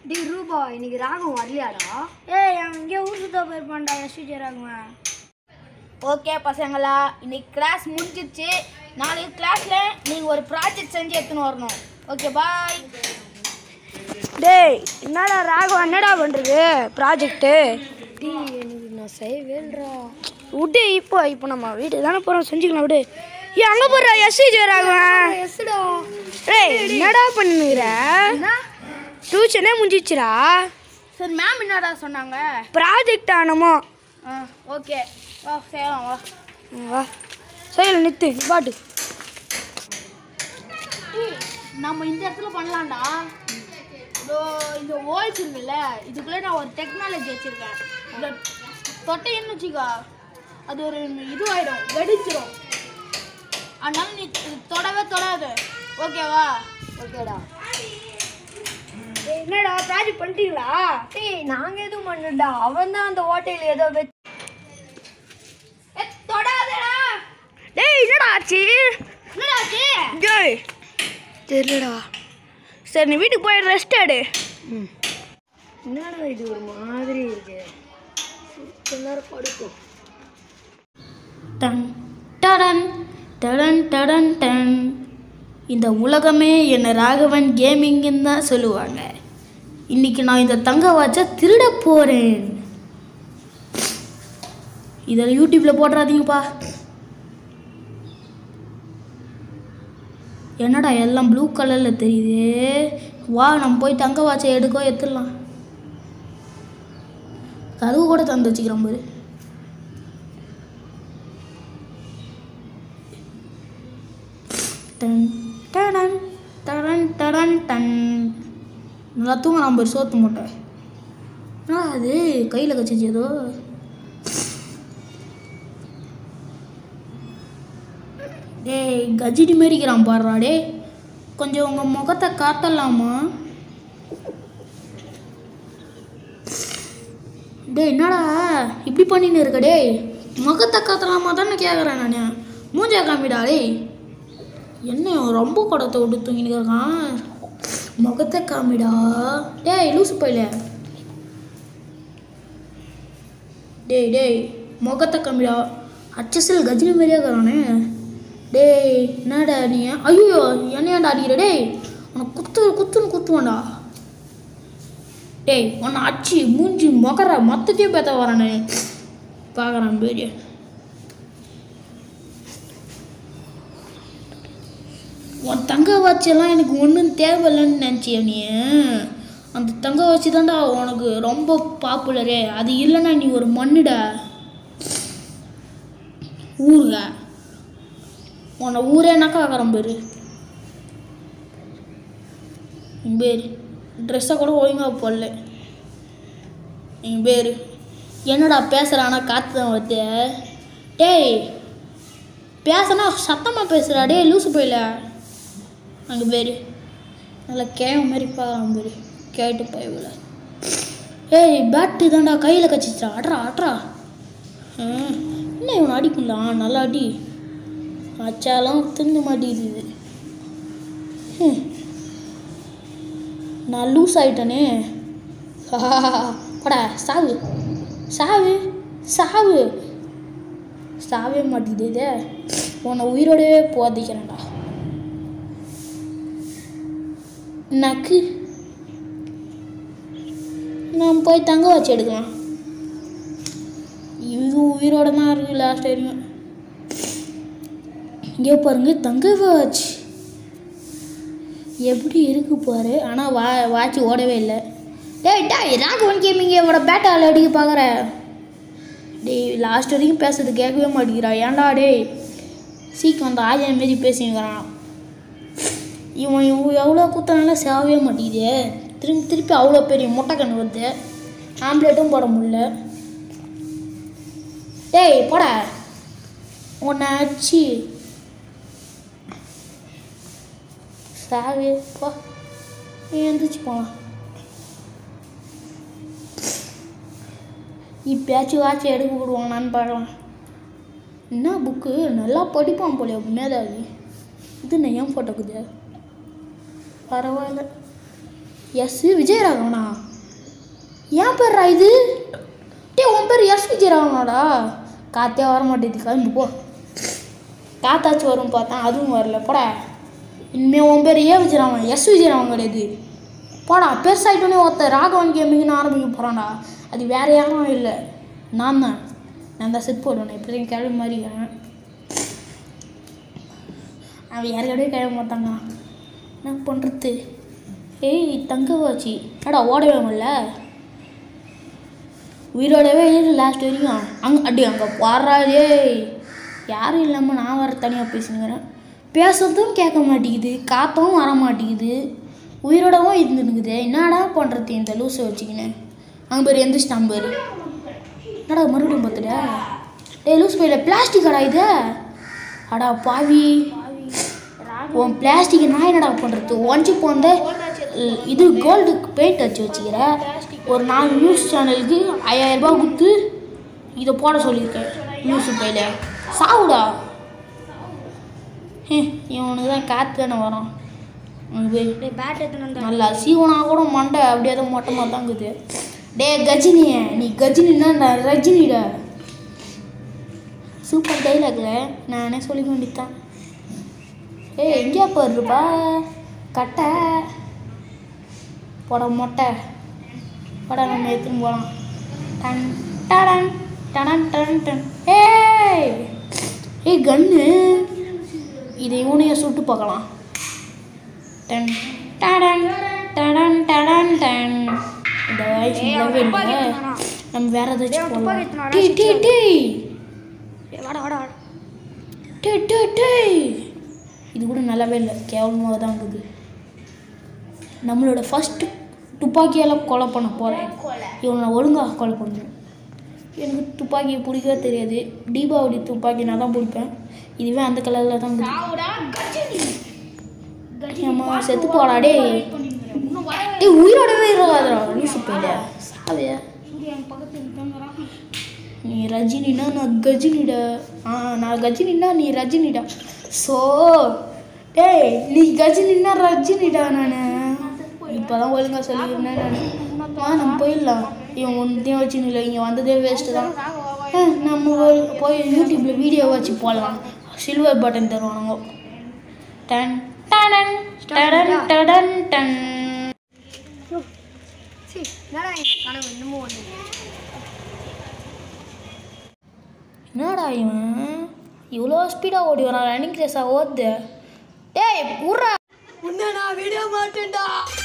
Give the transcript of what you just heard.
டேய் ரூபா இன்னைக்கு ராகம் வரலையாடா ஏய் அவன் இங்கே ஊர் சுத்த போயிருப்பான்டா எஸ்வி ஜெயராகவன் ஓகே பசங்களா இன்னைக்கு கிளாஸ் முடிஞ்சிருச்சு நாளைக்கு கிளாஸ்ல நீங்க ஒரு ப்ராஜெக்ட் செஞ்சு எடுத்துன்னு வரணும் ஓகே பாய் டேய் என்னடா ராகவன் என்னடா பண்ணுறது ப்ராஜெக்ட்டு டேய் எனக்கு நான் செய்யவே இல்லைடா விடு இப்போ இப்போ நம்ம வீட்டுக்கு தானே போகிறோம் செஞ்சுக்கலாம் விடு ஏ அங்கே போடுறா எஸ்வி ஜெயராகவன் எஸ்டா டேய் என்னடா பண்ணுகிற டியூஷனே முடிஞ்சிச்சுடா சரி மேம் என்னடா சொன்னாங்க ப்ராஜெக்ட் ஆனமோ ஆ ஓகே வா செய்யலாம் வா வா சைடில் நித்து பாட்டு நம்ம இந்த இடத்துல பண்ணலாம்டா இதோ இந்த ஹோல்ஸ் இருக்குல்ல இதுக்குள்ளே நான் ஒரு டெக்னாலஜி வச்சுருக்கேன் இந்த தொட்டைன்னு வச்சுக்கோ அது ஒரு இதுவாயிடும் வெடிச்சிடும் அதனால நீ இது தொடவே தொடாது ஓகேவா ஓகேடா என்னடா ப்ராஜெக்ட் பண்ணிட்டீங்களா டேய் நாங்க எதுவும் பண்ணடா அவன் தான் அந்த ஹோட்டல் ஏதோ வெச்சு ஏ தொடாதடா டேய் என்னடா ஆச்சு என்னடா ஆச்சு டேய் தெரியலடா சரி நீ வீட்டுக்கு போய் ரெஸ்ட் எடு என்னடா இது ஒரு மாதிரி இருக்கு கொஞ்ச நேரம் படுக்கும் டன் டடன் டடன் டடன் டன் இந்த உலகமே என்னை ராகவன் கேமிங்குன்னு தான் சொல்லுவாங்க இன்னைக்கு நான் இந்த தங்க வாட்சை திருட போகிறேன் இதில் யூடியூப்பில் போடுறாதீங்கப்பா என்னடா எல்லாம் ப்ளூ கலரில் தெரியுது வா நம்ம போய் தங்க வாட்சை எடுக்கோ எடுத்துடலாம் கதவு கூட தந்து வச்சுக்கிறோம் பாரு டன் டடன் டடன் டடன் டன் நல்லா தூங்க நம்ம ஒரு சோத்து மூட்டை ஆ அது கையில் கச்சிச்சு ஏதோ டேய் கஜினி மாரிக்கிறான் பாடுறா டேய் கொஞ்சம் உங்கள் முகத்தை காட்டலாமா டேய் என்னடா இப்படி பண்ணின்னு இருக்க டேய் முகத்தை காட்டலாமா தானே கேட்குறேன் நான் மூஞ்சா காமிடா டேய் என்ன இவன் ரொம்ப குடத்தை விட்டு தூங்கின்னு இருக்கான் முகத்தை காமிடா டேய் லூசு பையில டேய் டேய் முகத்தை காமிடா அச்சசில் கஜினி மாதிரியே இருக்கிறானே டேய் என்னடா நீ ஐயோ என்னையாண்டா அடிக்கிற டேய் உனக்கு குத்து குத்துன்னு குத்துவான்டா டேய் உன்னை அடிச்சு மூஞ்சி முகர மொத்தத்தையும் பேத்த வரானே பார்க்குறான் பேடிய உன் தங்க வாட்செல்லாம் எனக்கு ஒன்றும் தேவையில்லைன்னு நினச்சியா நீ அந்த தங்க வாட்சி தான்டா உனக்கு ரொம்ப பாப்புலரே அது இல்லைன்னா நீ ஒரு மண்ணுடா ஊருக உன்னை ஊரே நக்காக்கிறோம் பேர் என் பேர் ட்ரெஸ்ஸை கூட ஒழுங்காக போடல என் பேர் என்னடா பேசுகிறானா காற்று தான் வருது டேய் பேசுனா சத்தமாக பேசுகிறா டேய் லூசு போயில அங்கே பேர் நல்லா கேவ மாதிரி பார்க்கலாம் பேர் கேட்டு போய்வில ஏய் பேட்டு தான்டா கையில் கச்சிச்சா அட்ரா அட்ரா ஆ, என்ன இவனை அடிக்கலாம் நல்லா அடி அச்சாலாம் தின்னு மாட்டேங்குது இது ஹம். நான் லூஸ் ஆயிட்டனே படா சாவு சாவு சாவு சாவே மாட்டேங்குது இது உன்னை உயிரோடவே போதிக்கிறேன்டா நக்கு நான் போய் தங்க வச்சு எடுக்கலாம் இது உயிரோட தான் இருக்கு லாஸ்ட் வரைக்கும் இங்கே பாருங்க தங்க வாட்ச் எப்படி இருக்கு பாரு ஆனால் வா வாட்ச் ஓடவே இல்லை டேய் டேய் ராகவன் கேமிங் என்னோட பேட்டால் அடிக்க பார்க்குற டேய் லாஸ்ட் வரைக்கும் பேசுறது கேட்கவே மாட்டேங்கிறா ஏன்டா டேய் சீக்கிரம் அந்த ஆஜன் மாரி பேசிக்கிறான் இவன் இவன் எவ்வளோ குத்தனால சேவவே மாட்டேங்குதே திரும்பி திருப்பி அவ்வளோ பெரிய முட்டை கண்ணு வருது ஆம்லேட்டும் போட முடியல டேய் போட உன்னை அடிச்சு சாவே போ நீ எந்திரிச்சு போலாம் இப்பயாச்சும் வாட்சி எடுக்க விடுவாங்களான்னு பார்க்கலாம் என்ன புக்கு நல்லா படிப்பான் போல மேதாவி இது நான் ஏன் ஃபோட்டோக்குது பரவாயில்ல எஸ் விஜயராகவனா ஏன் பேர்ரா இது டே உன் பேர் எஸ் விஜயராகவனாடா காத்தே வர மாட்டேங்குது கிளம்பி போ காத்தாச்சும் வரும் பார்த்தா அதுவும் வரல போடா இனிமே உன் பேர் ஏ விஜயராமன் எஸ் விஜயராமன் கிடையாது போடா பெருசாயிட்டோன்னே ஒருத்தர் ராகவன் கேமிங்னு ஆரம்பிக்க போகிறான்டா அது வேற யாரும் இல்லை நான் தான் நான் தான் செட் போடுவேன் இப்படி கிளம்பி மாதிரி இருக்கிறேன் அவன் யாருக்கிட்டே கிளம்ப மாட்டாங்க என்ன பண்ணுறது ஏய் தங்க வாச்சி ஏடா ஓடவே முடியல உயிரோடவே இல்லை லாஸ்ட் வரைக்கும் அங்கே அடி அங்கே பாடுறா ஏய் யாரும் இல்லாமல் நான் வர தனியாக பேசினுக்கிறேன் பேசுறதும் கேட்க மாட்டேங்குது காற்றும் வர மாட்டேங்குது உயிரோடவும் இருந்துனுக்குது என்னடா பண்ணுறது இந்த லூஸை வச்சுக்கின்னு அங்கே பேர் எந்திரிச்சிட்டான் பேர் என்னடா மறுபடியும் பார்த்துட டேய் லூஸ் பையில பிளாஸ்டிக் அடா இது அடா பாவி உன் பிளாஸ்டிக்கை நான் என்னடா பண்ணுறது ஒன்ச்சு போந்த இது கோல்டு பெயிண்ட் வச்சு வச்சுக்கிற ஒரு நாலு நியூஸ் சேனலுக்கு ஐயாயிரம் ரூபாய் கொடுத்து இதை போட சொல்லியிருக்கேன் நியூஸ் பையில சாவுடா ஹே இவனுக்கு தான் காற்று தானே வரும் அங்க போய் பேட் எடுத்துன்னு வந்தா நல்லா சீவனா கூட மண்டை அப்படியே தான் மொட்டமாக தான் இருக்குது டே கஜினி நீ கஜினின்னா நான் ரஜினிடா சூப்பர் டைலாக்ல நானே சொல்லிக்க வேண்டியதான் ஏய் எங்கேயா போடுறப்பா கட்டை போட மொட்டை போட நம்ம எடுத்துன்னு போகலாம் டன் டடன் டடன் டன் டன் ஏய் ஏய் கன்னு இதை இவனையே சுட்டு பார்க்கலாம் டன் டடன் டடன் டடன் டன் இந்த வாய்ஸ் நல்லாவே இல்லை நம்ம வேற ஏதாச்சும் போடலாம் டேய் டேய் டேய் ஏய், வாடா வாடா வாடா டேய் டேய் டேய் இது கூட நல்லாவே இல்லை கேவலமாக தான் இருக்குது நம்மளோட ஃபஸ்ட்டு துப்பாக்கியால் கொலை பண்ண போகிறேன் இவனை ஒழுங்காக கொலை பண்ணுறேன் எனக்கு துப்பாக்கியை பிடிக்கவே தெரியாது தீபாவளி துப்பாக்கி நான் தான் பிடிப்பேன் இதுவே அந்த கலரில் தான் இருக்குது ஏம்மா செத்து போடா டேய் டேய் உயிரோடவே இருக்காதடா லூசு போயில சாவையா நீ ரஜினினா நான் கஜினிடா ஆ நான் கஜினினா நீ ரஜினிடா ஸோ டேய் நீ கஜினினா ரஜினிடா நான் இப்போ தான் ஒழுங்காக சொல்லியிருந்தேன் நான் ஆ நம்ம போயிடலாம் இவன் ஒன்றையும் வச்சு இல்லை இங்கே வந்ததே வேஸ்ட்டு தான் ஆ, நம்ம போய் போய் யூடியூப்பில் வீடியோ வச்சு போடலாம் சில்வர் பட்டன் தருவானுங்க டன் டடன் டடன் டடன் டன் சீ, என்னடா இந்த கனவு இன்னமும் ஒன்று என்னடா இவன் இவ்வளோ ஸ்பீடாக ஓடி வரான் ரன்னிங் ரேஸாக ஓடுது டேய் உர்றா உன்னை நான் விட மாட்டேன்டா